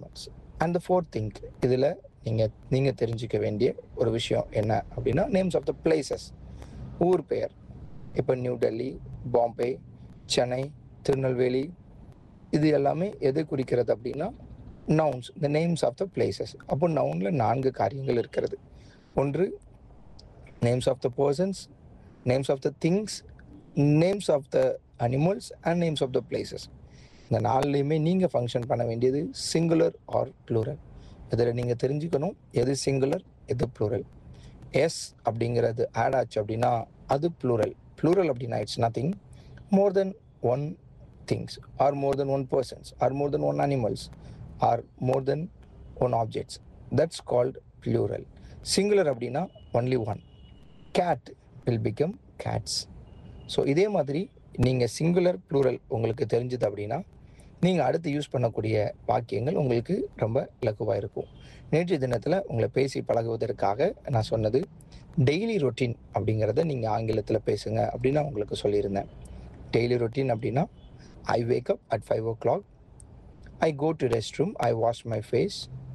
Thoughts and the fourth think இதில் நீங்கள் நீங்கள் தெரிஞ்சுக்க வேண்டிய ஒரு விஷயம் என்ன அப்படின்னா நேம்ஸ் ஆஃப் த பிளேசஸ் ஊர் பெயர் இப்போ நியூ டெல்லி பாம்பே சென்னை திருநெல்வேலி இது எல்லாமே எது குறிக்கிறது அப்படின்னா nouns the names of the places அப்போ நவுனில் நான்கு காரியங்கள் இருக்கிறது ஒன்று names of the persons names of the things names of the animals and names of the places இந்த நாலுலேயுமே நீங்கள் ஃபங்க்ஷன் பண்ண வேண்டியது சிங்குலர் ஆர் ப்ளூரல் இதில் நீங்கள் தெரிஞ்சுக்கணும் எது சிங்குலர் எது ப்ளூரல் எஸ் அப்படிங்கிறது ஆட் ஆச்சு அப்படின்னா அது ப்ளூரல் ப்ளூரல் அப்படின்னா it's nothing more than one things are more than one persons are more than one animals are more than one objects that's called plural singular அப்படின்னா only one cat will become cats so இதே மாதிரி நீங்கள் singular plural உங்களுக்கு தெரிஞ்சது அப்படின்னா நீங்கள் அடுத்து use பண்ணக்கூடிய வாக்கியங்கள் உங்களுக்கு ரொம்ப இலக்குவாக இருக்கும் நேற்றைய தினத்தில் உங்களை பேசி பழகுவதற்காக நான் சொன்னது டெய்லி ரொட்டீன் அப்படிங்கிறத நீங்கள் ஆங்கிலத்தில் பேசுங்க அப்படின்னு நான் உங்களுக்கு சொல்லியிருந்தேன் டெய்லி ரொட்டீன் அப்படின்னா I wake up at five o'clock I go to rest room I wash my face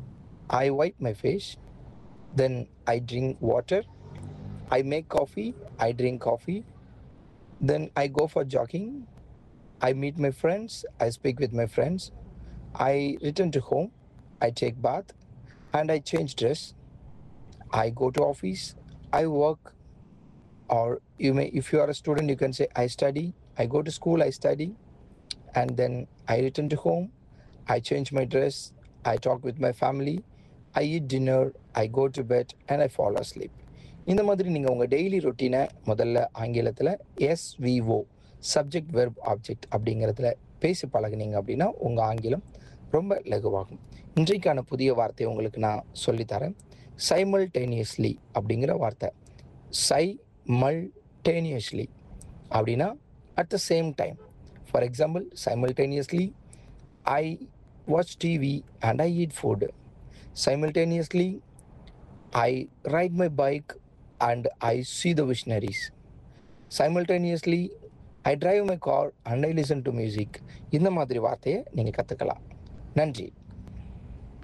I wipe my face then I drink water I make coffee, I drink coffee, then I go for jogging, I meet my friends, I speak with my friends, I return to home, I take bath, and I change dress. I go to office, I work, or you may, if you are a student, you can say I study, I go to school, I study, and then I return to home, I change my dress, I talk with my family, I eat dinner, I go to bed, and I fall asleep. இந்த மாதிரி நீங்கள் உங்கள் daily ரொட்டீனை முதல்ல ஆங்கிலத்தில் SVO subject verb object அப்படிங்கிறதுல பேசி பழகுனீங்க அப்படின்னா உங்கள் ஆங்கிலம் ரொம்ப லகுவாகும் இன்றைக்கான புதிய வார்த்தையை உங்களுக்கு நான் சொல்லித்தரேன் சைமல்டேனியஸ்லி அப்படிங்கிற வார்த்தை சை மல் டேனியஸ்லி அப்படின்னா at the same time for example simultaneously I watch TV and I eat food simultaneously I ride my bike and I see the visionaries. Simultaneously, I drive my car and I listen to music. இந்த மாதிரி வார்த்தையை நீங்கள் கற்றுக்கலாம் நன்றி